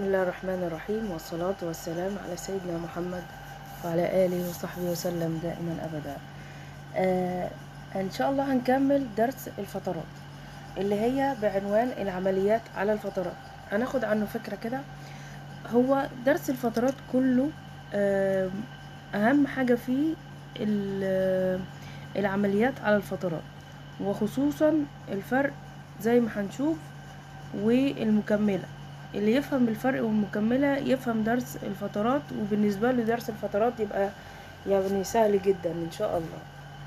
الله الرحمن الرحيم والصلاة والسلام على سيدنا محمد وعلى آله وصحبه وسلم دائما أبدا آه إن شاء الله هنكمل درس الفترات اللي هي بعنوان العمليات على الفترات هناخد عنه فكرة كده هو درس الفترات كله آه أهم حاجة فيه ال- العمليات على الفترات وخصوصا الفرق زي ما هنشوف والمكملة اللي يفهم الفرق والمكملة يفهم درس الفترات وبالنسبة له درس الفترات يبقى يعني سهل جدا ان شاء الله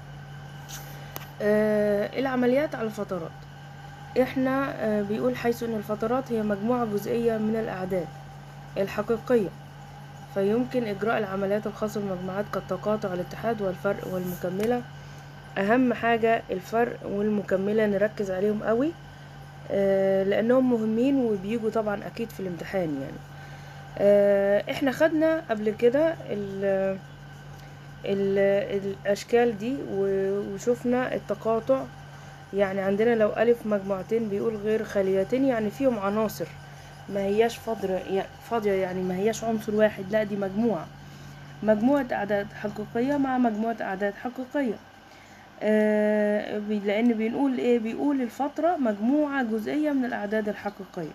آه العمليات على الفترات احنا آه بيقول حيث ان الفترات هي مجموعة جزئية من الاعداد الحقيقية فيمكن اجراء العمليات الخاصة بمجموعات كالتقاطع الاتحاد والفرق والمكملة اهم حاجة الفرق والمكملة نركز عليهم قوي آه، لانهم مهمين وبيجوا طبعا اكيد في الامتحان يعني آه، احنا خدنا قبل كده ال- ال- الاشكال دي و- وشفنا التقاطع يعني عندنا لو الف مجموعتين بيقول غير خاليتين يعني فيهم عناصر ما هياش فاضية فاضية يعني ما هياش عنصر واحد لا دي مجموعة مجموعة أعداد حقيقية مع مجموعة أعداد حقيقية آه، بي- لان بنقول ايه بيقول الفترة مجموعة جزئية من الاعداد الحقيقية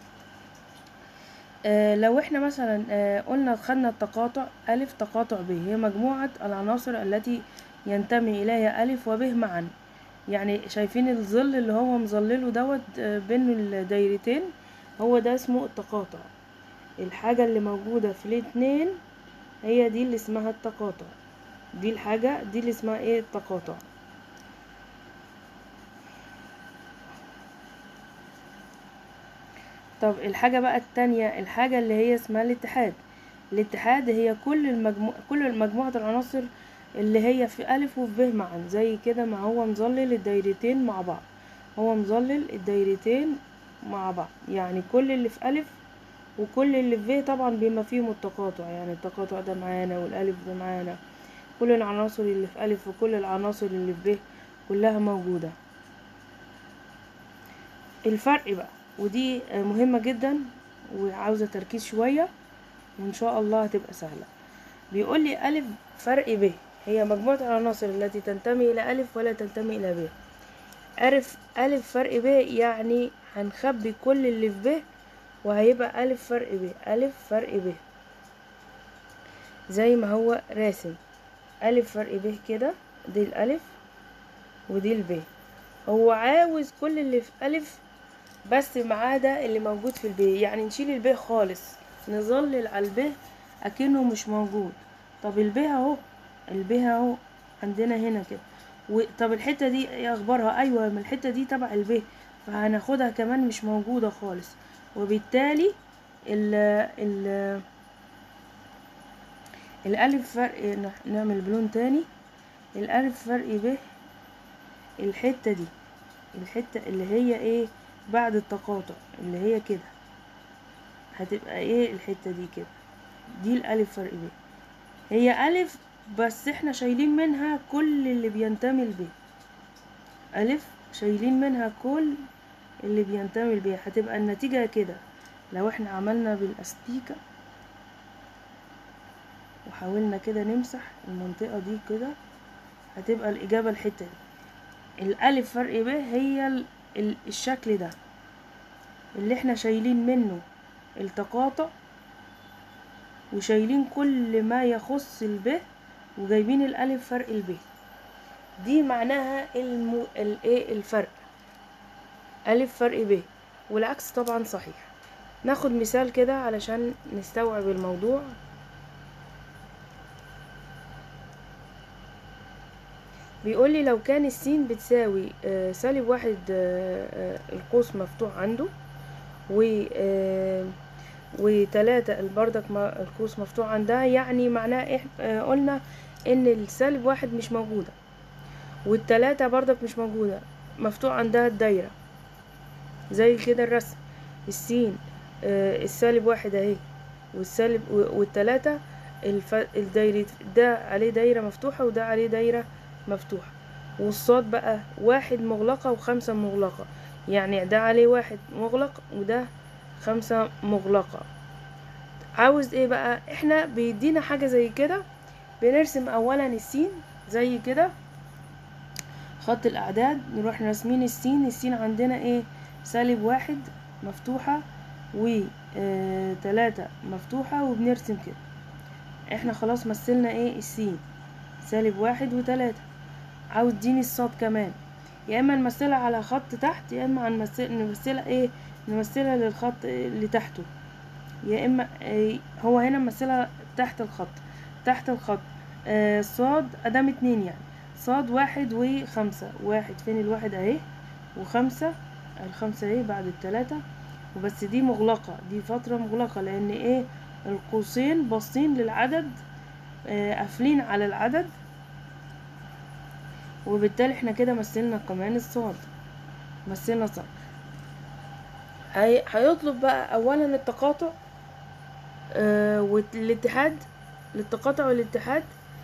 آه، لو احنا مثلا آه، قلنا خدنا التقاطع الف تقاطع ب هي مجموعة العناصر التي ينتمي اليها الف وب معا يعني شايفين الظل اللي هو مظلله دوت آه، بين الدايرتين هو ده اسمه التقاطع الحاجة اللي موجودة في الاتنين هي دي اللي اسمها التقاطع دي الحاجة دي اللي اسمها ايه التقاطع طب الحاجة بقى التانية الحاجة اللي هي اسمها الاتحاد الاتحاد هي كل المجموع كل مجموعة العناصر اللي هي في ألف وفي ب معا زي كده ما هو مظلل الدايرتين مع بعض هو مظلل الدايرتين مع بعض يعني كل اللي في ألف وكل اللي في ب طبعا بما فيهم التقاطع يعني التقاطع ده معانا والألف ده معانا كل العناصر اللي في ألف وكل العناصر اللي في ب كلها موجودة الفرق بقى ودي آه، مهمة جدا وعاوزة تركيز شوية وإن شاء الله هتبقى سهلة بيقول لي ألف فرق ب هي مجموعة العناصر التي تنتمي إلى ألف ولا تنتمي إلى ب ألف ألف فرق ب يعني هنخبي كل اللي في ب وهيبقى ألف فرق ب ألف فرق ب زي ما هو راسم ألف فرق ب كده دي الألف ودي الب هو عاوز كل اللي في ألف بس ما عدا اللي موجود في الب يعني نشيل الب خالص نظلل على الب اكنه مش موجود طب الب اهو الب اهو عندنا هنا كده و... طب الحته دي ايه اخبارها ايوه ما الحته دي تبع الب فهناخدها كمان مش موجوده خالص وبالتالي ال ال الالف فرق نح- نعمل بلون تاني الالف فرق ب الحته دي الحته اللي هي ايه بعد التقاطع اللي هي كده هتبقى ايه الحته دي كده دي الالف فرق ب هي الف بس احنا شايلين منها كل اللي بينتمي لب الف شايلين منها كل اللي بينتمي لب هتبقى النتيجه كده لو احنا عملنا بالاستيكه وحاولنا كده نمسح المنطقه دي كده هتبقى الاجابه الحته دي الالف فرق ب هي ال- ال- الشكل ده اللي احنا شايلين منه التقاطع وشايلين كل ما يخص الب وجايبين الالف فرق الب دي معناها الم... الايه الفرق الف فرق ب والعكس طبعا صحيح ناخد مثال كده علشان نستوعب الموضوع بيقول لي لو كان السين بتساوي آه، سالب واحد آه، آه، القوس مفتوح عنده و آه، وتلاتة البردك ما- القوس مفتوح عندها يعني معناه إح... آه، قلنا ان السالب واحد مش موجودة والتلاتة بردك مش موجودة مفتوح عندها الدايرة زي كده الرسم السين آه، السالب واحد اهي والسالب و- والتلاتة الف... الدايرة ده عليه دايرة مفتوحة وده عليه دايرة مفتوحة والصاد بقى واحد مغلقة وخمسة مغلقة يعني ده عليه واحد مغلق وده خمسة مغلقة عاوز ايه بقى احنا بيدينا حاجة زي كده بنرسم اولا السين زي كده خط الاعداد نروح راسمين السين السين عندنا ايه سالب واحد مفتوحة و آه تلاتة مفتوحة وبنرسم كده احنا خلاص مثلنا ايه السين سالب واحد وتلاتة عاوز ديني الصاد كمان يا اما نمثلها على خط تحت يا اما هنمثل نمثلها ايه نمثلها للخط اللي تحته يا اما إيه هو هنا ممثلها تحت الخط تحت الخط آه صاد ادام اتنين يعني صاد واحد وخمسة واحد فين الواحد اهي وخمسة الخمسة اهي بعد التلاتة وبس دي مغلقة دي فترة مغلقة لان ايه القوسين باصين للعدد آه قافلين على العدد وبالتالي احنا كده مثلنا كمان الصاد مثلنا صاد هي... هيطلب بقى اولا التقاطع آه والاتحاد التقاطع والاتحاد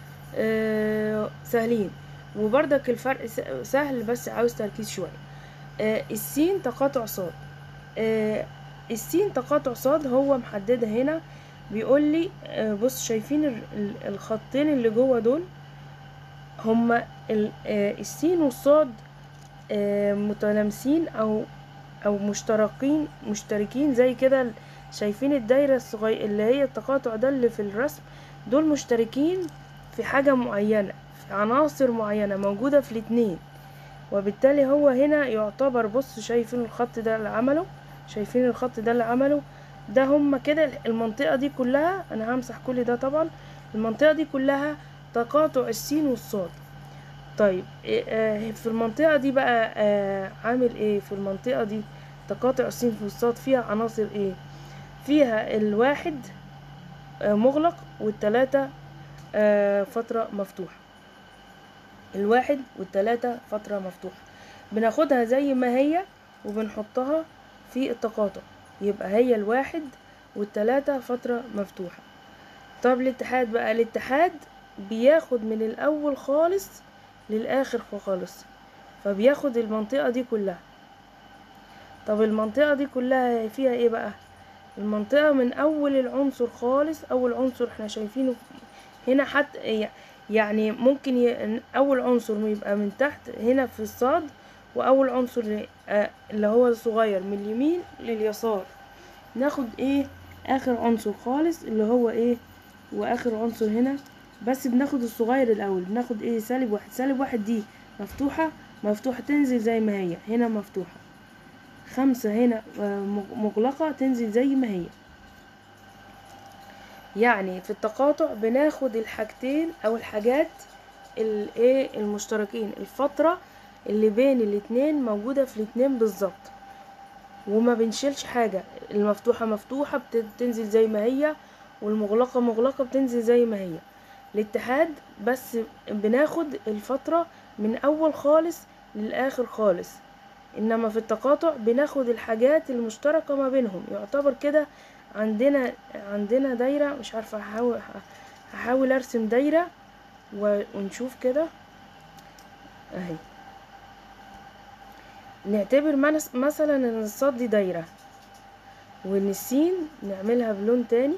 آه سهلين وبرضك الفرق سهل بس عاوز تركيز شوية آه السين تقاطع صاد آه السين تقاطع صاد هو محددة هنا بيقول لي آه بص شايفين الخطين اللي جوه دول هما السين والصاد آه متلامسين او او مشتركين مشتركين زي كده شايفين الدايرة الصغيرة اللي هي التقاطع ده اللي في الرسم دول مشتركين في حاجة معينة في عناصر معينة موجودة في الاتنين وبالتالي هو هنا يعتبر بص شايفين الخط ده اللي عمله شايفين الخط ده اللي عمله ده هما كده المنطقة دي كلها انا همسح كل ده طبعا المنطقة دي كلها تقاطع السين والصاد طيب في المنطقة دي بقى عامل ايه في المنطقة دي تقاطع السين والصاد فيها عناصر ايه فيها الواحد مغلق والتلاتة فترة مفتوحة الواحد والتلاتة فترة مفتوحة بناخدها زي ما هي وبنحطها في التقاطع يبقى هي الواحد والتلاتة فترة مفتوحة طب الاتحاد بقى الاتحاد بياخد من الاول خالص للاخر خالص فبياخد المنطقة دي كلها طب المنطقة دي كلها فيها ايه بقى المنطقة من اول العنصر خالص اول عنصر احنا شايفينه هنا حتى يعني ممكن ي... اول عنصر يبقى من تحت هنا في الصاد واول عنصر اللي هو الصغير من اليمين لليسار ناخد ايه اخر عنصر خالص اللي هو ايه واخر عنصر هنا بس بناخد الصغير الاول بناخد ايه سالب واحد سالب واحد دي مفتوحة مفتوحة تنزل زي ما هي هنا مفتوحة خمسة هنا مغلقة تنزل زي ما هي يعني في التقاطع بناخد الحاجتين او الحاجات الايه المشتركين الفترة اللي بين الاتنين موجودة في الاتنين بالظبط وما بنشيلش حاجة المفتوحة مفتوحة بتنزل زي ما هي والمغلقة مغلقة بتنزل زي ما هي الاتحاد بس بناخد الفترة من أول خالص للآخر خالص إنما في التقاطع بناخد الحاجات المشتركة ما بينهم يعتبر كده عندنا عندنا دايرة مش عارفة هحاول هحاول أرسم دايرة ونشوف كده أهي نعتبر مثلا إن الصاد دي دايرة وإن السين نعملها بلون تاني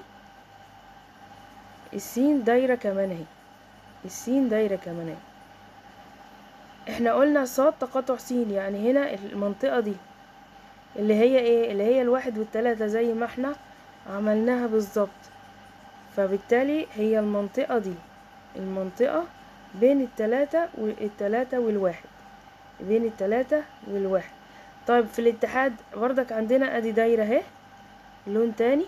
السين دايرة كمان اهي السين دايرة كمان اهي احنا قلنا صاد تقاطع سين يعني هنا المنطقة دي اللي هي ايه اللي هي الواحد والتلاتة زي ما احنا عملناها بالظبط فبالتالي هي المنطقة دي المنطقة بين التلاتة والتلاتة والواحد بين التلاتة والواحد طيب في الاتحاد بردك عندنا ادي دايرة اهي لون تاني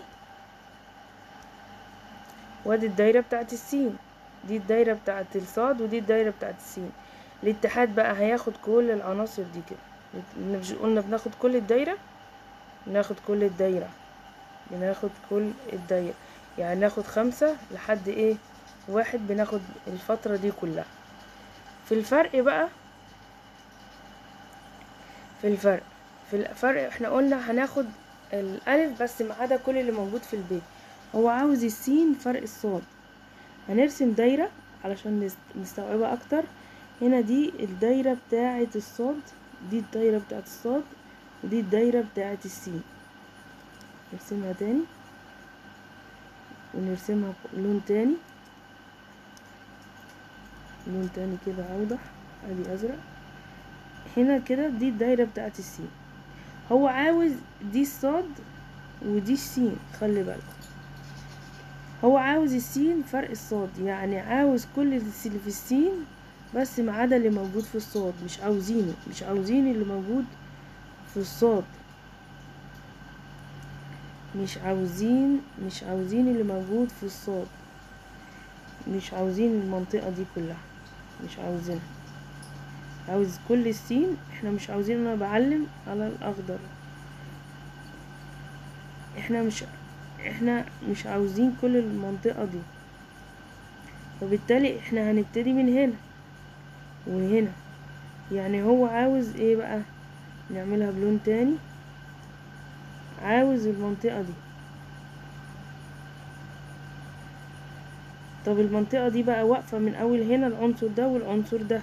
وادي الدايرة بتاعت السين دي الدايرة بتاعت الصاد ودي الدايرة بتاعت السين الاتحاد بقى هياخد كل العناصر دي كده مش قلنا بناخد كل الدايرة ناخد كل الدايرة بناخد كل الدايرة يعني ناخد خمسة لحد ايه واحد بناخد الفترة دي كلها في الفرق بقى في الفرق في الفرق احنا قلنا هناخد الالف بس ما عدا كل اللي موجود في البيت هو عاوز السين فرق الصاد هنرسم دايرة علشان نستوعبها اكتر هنا دي الدايرة بتاعة الصاد دي الدايرة بتاعة الصاد ودي الدايرة بتاعة السين نرسمها تاني ونرسمها بلون تاني لون تاني كده اوضح ادي ازرق هنا كده دي الدايرة بتاعت السين هو عاوز دي الصاد ودي السين خلي بالكم هو عاوز السين فرق الصاد يعني عاوز كل اللي في السين بس ما عدا اللي موجود في الصاد مش عاوزينه مش عاوزين اللي موجود في الصاد مش عاوزين مش عاوزين اللي موجود في الصاد مش عاوزين المنطقة دي كلها مش عاوزينها عاوز كل السين احنا مش عاوزين انا بعلم على الاخضر احنا مش احنا مش عاوزين كل المنطقة دي وبالتالي احنا هنبتدي من هنا وهنا يعني هو عاوز ايه بقى نعملها بلون تاني عاوز المنطقة دي طب المنطقة دي بقى واقفة من أول هنا العنصر ده والعنصر ده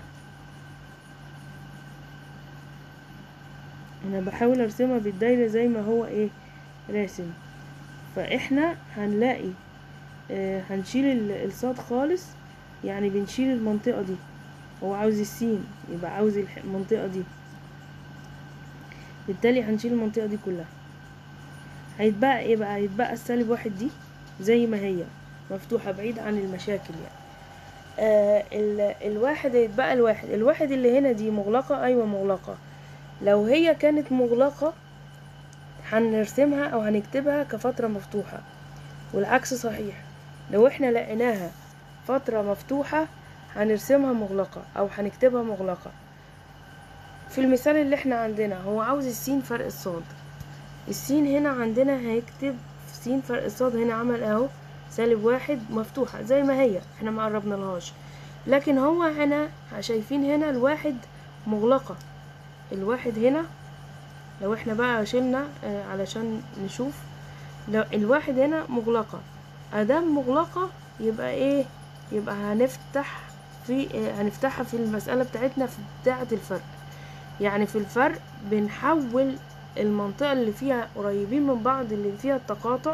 أنا بحاول أرسمها بالدايرة زي ما هو إيه راسم فإحنا هنلاقي آه هنشيل ال- الصاد خالص يعني بنشيل المنطقة دي هو عاوز السين يبقى عاوز الح- المنطقة دي بالتالي هنشيل المنطقة دي كلها هيتبقى ايه بقى هيتبقى السالب واحد دي زي ما هي مفتوحة بعيد عن المشاكل يعني آه ال الواحد هيتبقى الواحد الواحد اللي هنا دي مغلقة أيوة مغلقة لو هي كانت مغلقة هنرسمها أو هنكتبها كفترة مفتوحة والعكس صحيح لو احنا لقيناها فترة مفتوحة هنرسمها مغلقة أو هنكتبها مغلقة في المثال اللي احنا عندنا هو عاوز السين فرق الصاد السين هنا عندنا هيكتب سين فرق الصاد هنا عمل اهو سالب واحد مفتوحة زي ما هي احنا ما قربنا لهاش لكن هو هنا شايفين هنا الواحد مغلقة الواحد هنا لو احنا بقى شلنا آه، علشان نشوف لو الواحد هنا مغلقة ادام مغلقة يبقى ايه يبقى هنفتح في آه، هنفتحها في المسألة بتاعتنا في بتاعة الفرق يعني في الفرق بنحول المنطقة اللي فيها قريبين من بعض اللي فيها التقاطع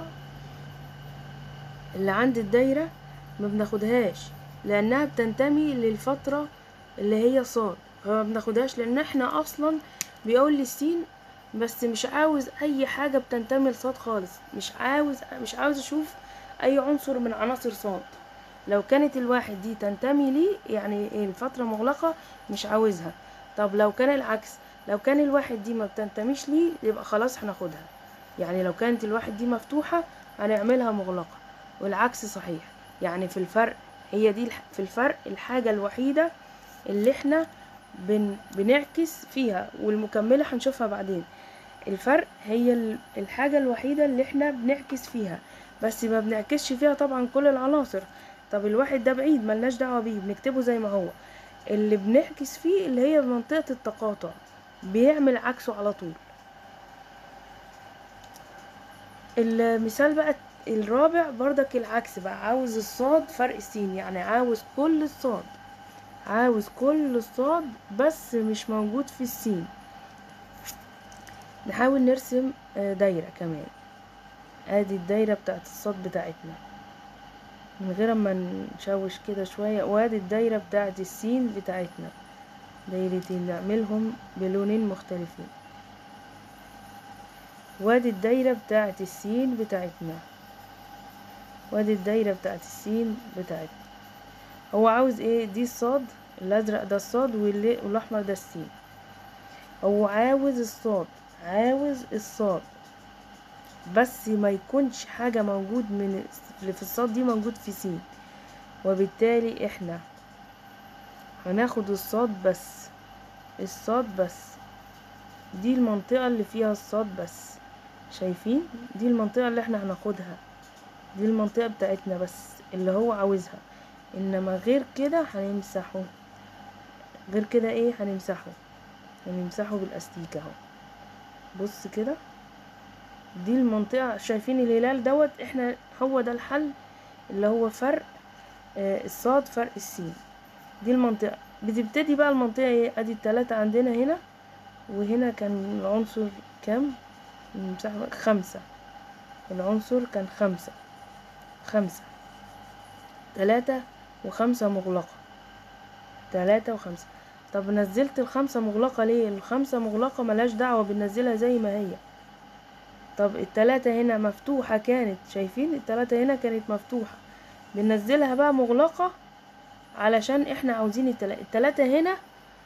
اللي عند الدايرة ما بناخدهاش لأنها بتنتمي للفترة اللي هي صاد فما بناخدهاش لأن احنا أصلا بيقول لي السين بس مش عاوز أي حاجة بتنتمي لصاد خالص مش عاوز مش عاوز أشوف أي عنصر من عناصر صاد لو كانت الواحد دي تنتمي لي يعني الفترة مغلقة مش عاوزها طب لو كان العكس لو كان الواحد دي ما بتنتميش ليه يبقى خلاص هناخدها يعني لو كانت الواحد دي مفتوحة هنعملها مغلقة والعكس صحيح يعني في الفرق هي دي الح- في الفرق الحاجة الوحيدة اللي احنا بن بنعكس فيها والمكملة هنشوفها بعدين الفرق هي ال- الحاجة الوحيدة اللي احنا بنعكس فيها بس ما بنعكسش فيها طبعا كل العناصر طب الواحد ده بعيد ملناش دعوة بيه بنكتبه زي ما هو اللي بنعكس فيه اللي هي منطقة التقاطع بيعمل عكسه على طول المثال بقى الرابع بردك العكس بقى عاوز الصاد فرق السين يعني عاوز كل الصاد عاوز كل الصاد بس مش موجود في السين نحاول نرسم آه، دايرة كمان ادي الدايرة بتاعت الصاد بتاعتنا من غير ما نشوش كده شوية وادي الدايرة بتاعت السين بتاعتنا دايرتين نعملهم بلونين مختلفين وادي الدايرة بتاعت السين بتاعتنا وادي الدايرة بتاعت السين بتاعتنا هو عاوز ايه دي الصاد الازرق ده الصاد واللي- والاحمر ده السين هو عاوز الصاد عاوز الصاد بس ما يكونش حاجة موجود من اللي في الصاد دي موجود في سين وبالتالي احنا هناخد الصاد بس الصاد بس دي المنطقة اللي فيها الصاد بس شايفين دي المنطقة اللي احنا هناخدها دي المنطقة بتاعتنا بس اللي هو عاوزها انما غير كده هنمسحه غير كده ايه هنمسحه هنمسحه بالاستيكة اهو بص كده دي المنطقة شايفين الهلال دوت احنا هو ده الحل اللي هو فرق آه، الصاد فرق السين دي المنطقة بتبتدي بقى المنطقة ايه ادي التلاتة عندنا هنا وهنا كان العنصر كام المساحة خمسة العنصر كان خمسة خمسة تلاتة وخمسة مغلقة تلاتة وخمسة طب نزلت الخمسة مغلقة ليه الخمسة مغلقة ملهاش دعوة بننزلها زي ما هي طب التلاتة هنا مفتوحة كانت شايفين التلاتة هنا كانت مفتوحة بننزلها بقى مغلقة علشان احنا عاوزين التلاتة التلاتة هنا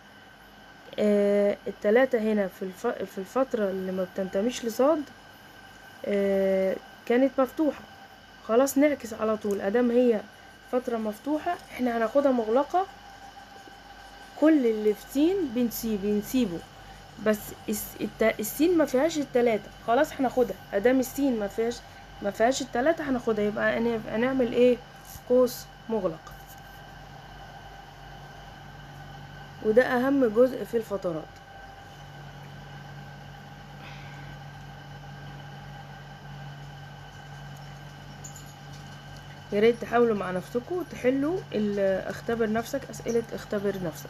آه التلاتة هنا في, الف... في الفترة اللي ما بتنتميش لصاد آه كانت مفتوحة خلاص نعكس على طول ادام هي فترة مفتوحة احنا هناخدها مغلقة كل اللي في سين بنسيب بنسيبه بس الس- الت- السين ما فيهاش التلاتة خلاص هناخدها ادام السين ما فيهاش ما فيهاش التلاتة هناخدها يبقى هن- هنعمل ايه قوس مغلق وده اهم جزء في الفترات يا ريت تحاولوا مع نفسكم تحلوا ال- اختبر نفسك اسئلة اختبر نفسك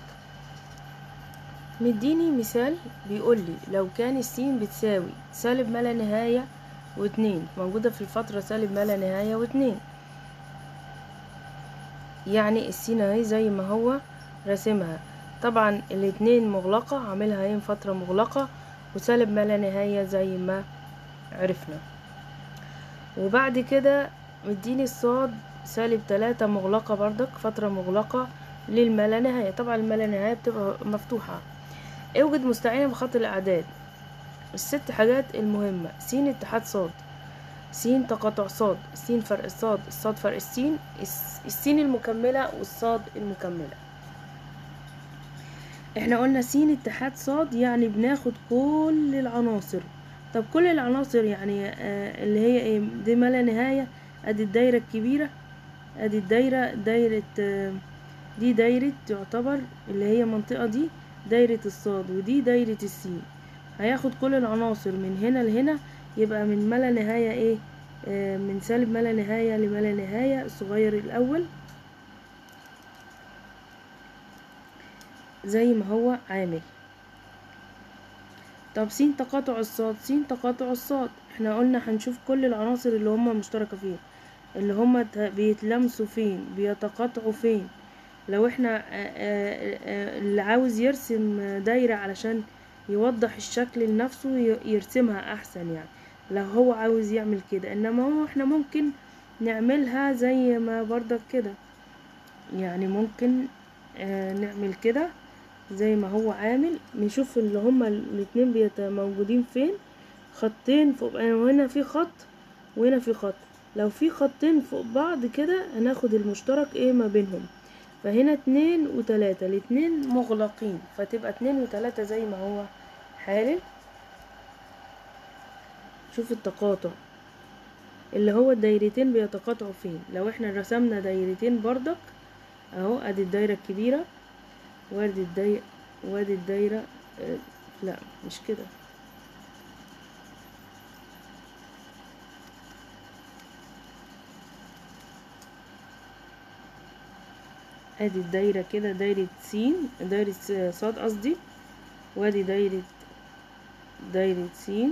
مديني مثال بيقول لي لو كان السين بتساوي سالب ما لا نهاية واتنين موجودة في الفترة سالب ما لا نهاية واتنين يعني السين اهي زي ما هو راسمها طبعا الاتنين مغلقة عاملها اهي فترة مغلقة وسالب ما لا نهاية زي ما عرفنا وبعد كده مديني الصاد سالب تلاتة مغلقة بردك فترة مغلقة للما لا نهاية طبعا الما لا نهاية بتبقى مفتوحة اوجد مستعينا بخط الأعداد الست حاجات المهمة س اتحاد صاد س تقاطع صاد س فرق الصاد الصاد فرق السين الس- السين المكملة والصاد المكملة احنا قلنا س اتحاد صاد يعني بناخد كل العناصر طب كل العناصر يعني آه اللي هي ايه دي ما لا نهاية ادي الدايرة الكبيرة ادي الدايرة دايرة آه دي دايرة تعتبر اللي هي المنطقة دي دايرة الصاد ودي دايرة السين هياخد كل العناصر من هنا لهنا يبقى من ما لا نهاية ايه آه من سالب ما لا نهاية لما لا نهاية الصغير الأول زي ما هو عامل طب س تقاطع الصاد س تقاطع الصاد احنا قلنا هنشوف كل العناصر اللي هما مشتركة فيها اللي هما ت- بيتلمسوا فين بيتقاطعوا فين لو احنا آه، آه، آه، اللي عاوز يرسم دايرة علشان يوضح الشكل لنفسه ي- يرسمها احسن يعني لو هو عاوز يعمل كده انما هو احنا ممكن نعملها زي ما برضك كده يعني ممكن آه، نعمل كده زي ما هو عامل نشوف اللي هما الاتنين بيت موجودين فين خطين فوق هنا في خط وهنا في خط لو في خطين فوق بعض كده هناخد المشترك ايه ما بينهم فهنا اتنين وتلاتة الاتنين مغلقين فتبقى اتنين وتلاتة زي ما هو حالل شوف التقاطع اللي هو الدايرتين بيتقاطعوا فين لو احنا رسمنا دايرتين بردك اهو ادي الدايرة الكبيرة وادي الدايرة وادي الدايرة اه لا مش كده ادي الدايرة كده دايرة سين دايرة س- صاد قصدي وادي دايرة دايرة سين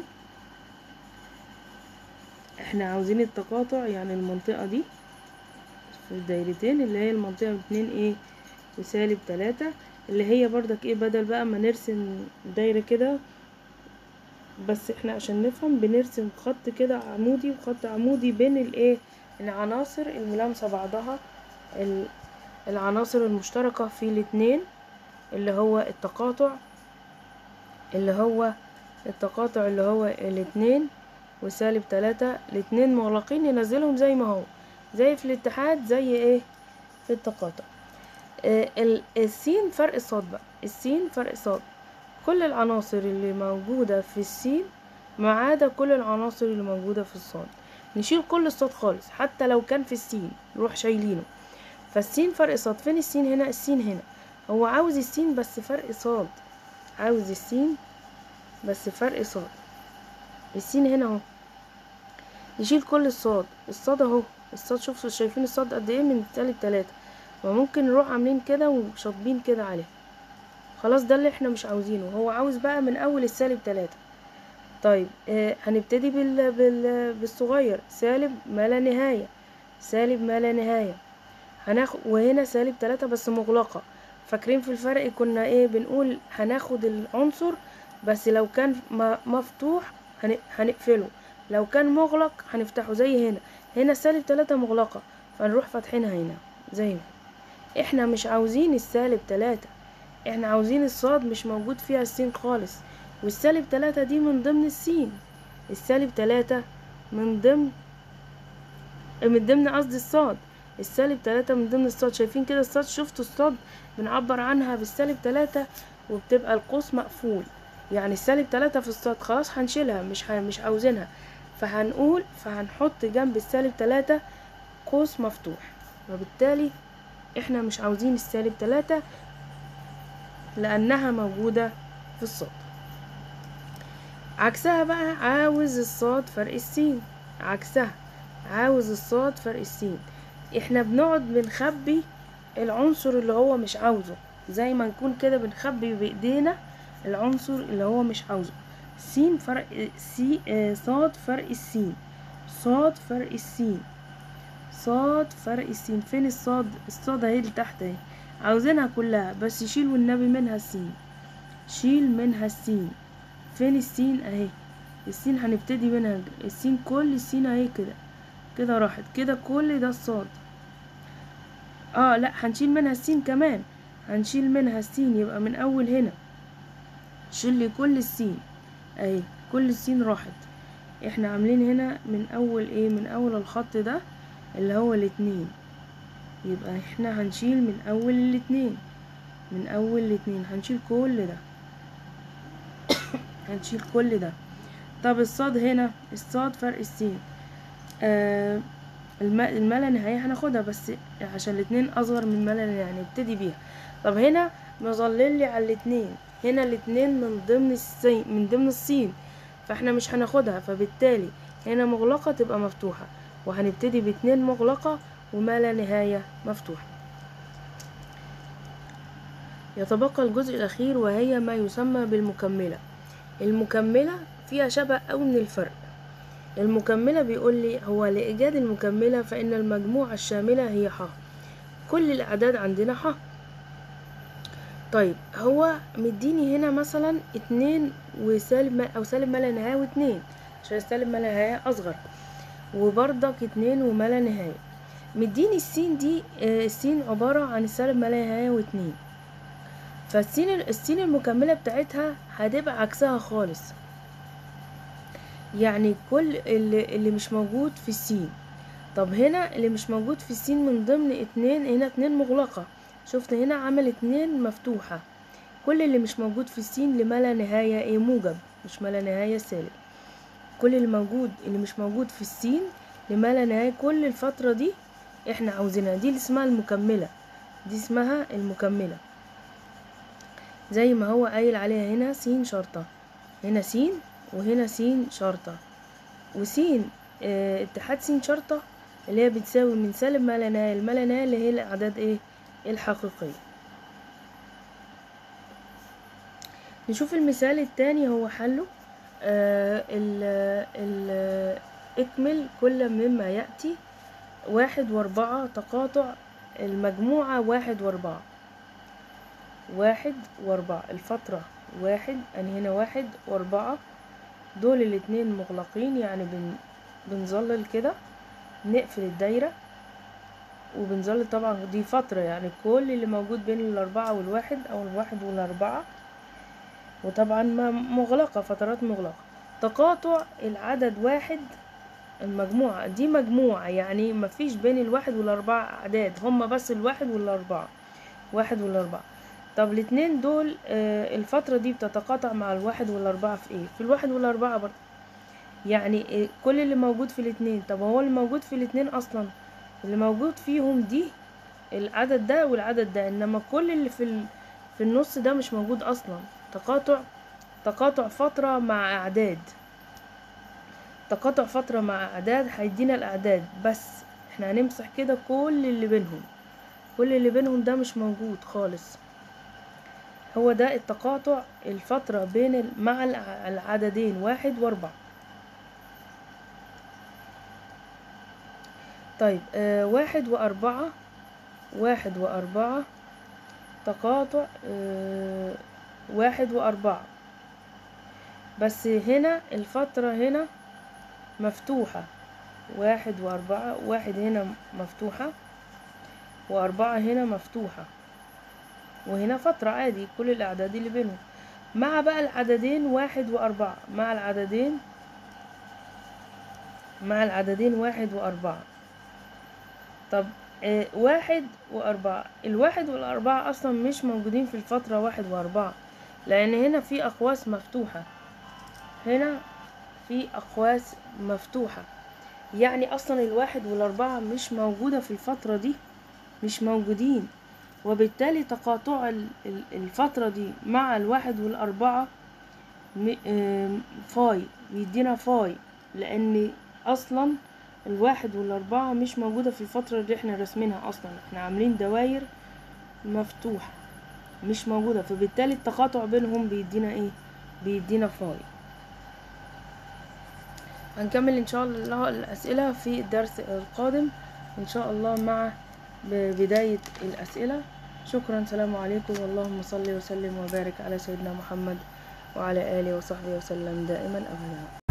احنا عاوزين التقاطع يعني المنطقة دي في الدايرتين اللي هي المنطقة اتنين ايه وسالب تلاتة اللي هي برضك ايه بدل بقى ما نرسم دايرة كده بس احنا عشان نفهم بنرسم خط كده عمودي وخط عمودي بين الايه العناصر الملامسة بعضها ال- العناصر المشتركة في الاتنين اللي هو التقاطع اللي هو التقاطع اللي هو الاتنين وسالب تلاتة الاتنين مغلقين ينزلهم زي ما هو زي في الاتحاد زي ايه في التقاطع آه، ال- السين فرق الصاد بقى السين فرق صاد كل العناصر اللي موجودة في السين ما عدا كل العناصر اللي موجودة في الصاد نشيل كل الصاد خالص حتى لو كان في السين نروح شايلينه فالسين فرق صاد فين السين هنا السين هنا هو عاوز السين بس فرق صاد عاوز السين بس فرق صاد السين هنا اهو نشيل كل الصاد الصاد اهو الصاد شوفوا شايفين الصاد قد ايه من سالب تلاتة وممكن نروح عاملين كده وشاطبين كده عليه خلاص ده اللي احنا مش عاوزينه هو عاوز بقى من اول السالب تلاتة طيب آه هنبتدي بال... بال... بالصغير سالب ما لا نهاية سالب ما لا نهاية هناخد وهنا سالب تلاتة بس مغلقة فاكرين في الفرق كنا ايه بنقول هناخد العنصر بس لو كان م- مفتوح هن- هنقفله لو كان مغلق هنفتحه زي هنا هنا سالب تلاتة مغلقة فنروح فاتحينها هنا زي ما احنا مش عاوزين السالب تلاتة احنا عاوزين الصاد مش موجود فيها السين خالص والسالب تلاتة دي من ضمن السين السالب تلاتة من ضمن من ضمن قصدي الصاد السالب تلاتة من ضمن الصاد شايفين كده الصاد شفتوا الصاد بنعبر عنها بالسالب تلاتة وبتبقى القوس مقفول يعني السالب تلاتة في الصاد خلاص هنشيلها مش ه... مش عاوزينها فهنقول فهنحط جنب السالب تلاتة قوس مفتوح وبالتالي احنا مش عاوزين السالب تلاتة لأنها موجودة في الصاد عكسها بقى عاوز الصاد فرق السين عكسها عاوز الصاد فرق السين احنا بنقعد بنخبي العنصر اللي هو مش عاوزه زي ما نكون كده بنخبي بايدينا العنصر اللي هو مش عاوزه سين فرق سي آه، صاد فرق السين صاد فرق السين صاد فرق السين فين الصاد الصاد اهي اللي تحت اهي عاوزينها كلها بس شيل والنبي منها السين شيل منها السين فين السين اهي السين هنبتدي منها السين كل السين اهي كده كده راحت كده كل ده الصاد اه لا هنشيل منها السين كمان هنشيل منها السين يبقى من اول هنا شيل لي كل السين اهي كل السين راحت احنا عاملين هنا من اول ايه من اول الخط ده اللي هو الاتنين يبقى احنا هنشيل من اول الاتنين من اول الاتنين هنشيل كل ده هنشيل كل ده طب الصاد هنا الصاد فرق السين آه الم... الملا نهاية هناخدها بس عشان الاتنين اصغر من ملا يعني نبتدي بيها طب هنا مظلل لي على الاتنين هنا الاتنين من ضمن السين من ضمن السين فاحنا مش هناخدها فبالتالي هنا مغلقة تبقى مفتوحة وهنبتدي باتنين مغلقة وما لا نهاية مفتوحة يتبقى الجزء الأخير وهي ما يسمى بالمكملة المكملة فيها شبه أو من الفرق المكملة بيقول لي هو لإيجاد المكملة فإن المجموعة الشاملة هي ح كل الأعداد عندنا ح طيب هو مديني هنا مثلا اتنين وسالب ما أو سالب ما لا نهاية واتنين عشان السالب ما لا نهاية أصغر وبرضك اتنين وما لا نهاية مديني السين دي آه، السين عبارة عن السالب ما لا نهاية واتنين فالسين السين المكملة بتاعتها هتبقى عكسها خالص يعني كل اللي, اللي مش موجود في السين طب هنا اللي مش موجود في السين من ضمن اتنين هنا اتنين مغلقة شفت هنا عمل اتنين مفتوحة كل اللي مش موجود في السين لما لا نهاية ايه موجب مش ما لا نهاية سالب كل اللي موجود اللي مش موجود في السين لما لا نهاية كل الفترة دي احنا عاوزينها دي اللي اسمها المكملة دي اسمها المكملة زي ما هو قايل عليها هنا سين شرطة هنا سين وهنا سين شرطة وسين اه اتحاد سين شرطة اللي هي بتساوي من سالب ما لا نهاية لما لا نهاية اللي هي الأعداد ايه الحقيقية نشوف المثال التاني هو حله آه ال ال اكمل كل مما يأتي واحد واربعة تقاطع المجموعة واحد واربعة واحد واربعة الفترة واحد أنا هنا واحد واربعة دول الاتنين مغلقين يعني بن بنظلل كده نقفل الدايرة وبنظلل طبعا دي فترة يعني كل اللي موجود بين الأربعة والواحد أو الواحد والأربعة وطبعا ما مغلقة فترات مغلقة تقاطع العدد واحد المجموعة دي مجموعة يعني مفيش بين الواحد والأربعة أعداد هما بس الواحد والأربعة واحد والأربعة طب الاتنين دول آه الفترة دي بتتقاطع مع الواحد والأربعة في ايه؟ في الواحد والأربعة برضه يعني إيه كل اللي موجود في الاتنين طب هو اللي موجود في الاتنين أصلا اللي موجود فيهم دي العدد ده والعدد ده إنما كل اللي في ال... في النص ده مش موجود أصلا تقاطع تقاطع فترة مع أعداد تقاطع فترة مع أعداد هيدينا الأعداد بس احنا هنمسح كده كل اللي بينهم كل اللي بينهم ده مش موجود خالص هو ده التقاطع الفترة بين ال- مع الع- العددين واحد واربعة طيب آه واحد وأربعة واحد وأربعة تقاطع آه واحد وأربعة بس هنا الفترة هنا مفتوحة واحد وأربعة واحد هنا مفتوحة وأربعة هنا مفتوحة وهنا فترة عادي كل الأعداد اللي بينهم مع بقى العددين واحد وأربعة مع العددين مع العددين واحد وأربعة طب آه واحد وأربعة الواحد والأربعة أصلا مش موجودين في الفترة واحد وأربعة لأن هنا في أقواس مفتوحة هنا في أقواس مفتوحة يعني أصلا الواحد والأربعة مش موجودة في الفترة دي مش موجودين وبالتالي تقاطع الفترة دي مع الواحد والأربعة فاي بيدينا فاي لأن أصلا الواحد والأربعة مش موجودة في الفترة اللي احنا رسمينها أصلا احنا عاملين دواير مفتوحة مش موجودة فبالتالي التقاطع بينهم بيدينا ايه بيدينا فاي هنكمل ان شاء الله الأسئلة في الدرس القادم ان شاء الله مع بداية الأسئلة شكرا سلام عليكم اللهم صل وسلم وبارك على سيدنا محمد وعلى آله وصحبه وسلم دائما أبدا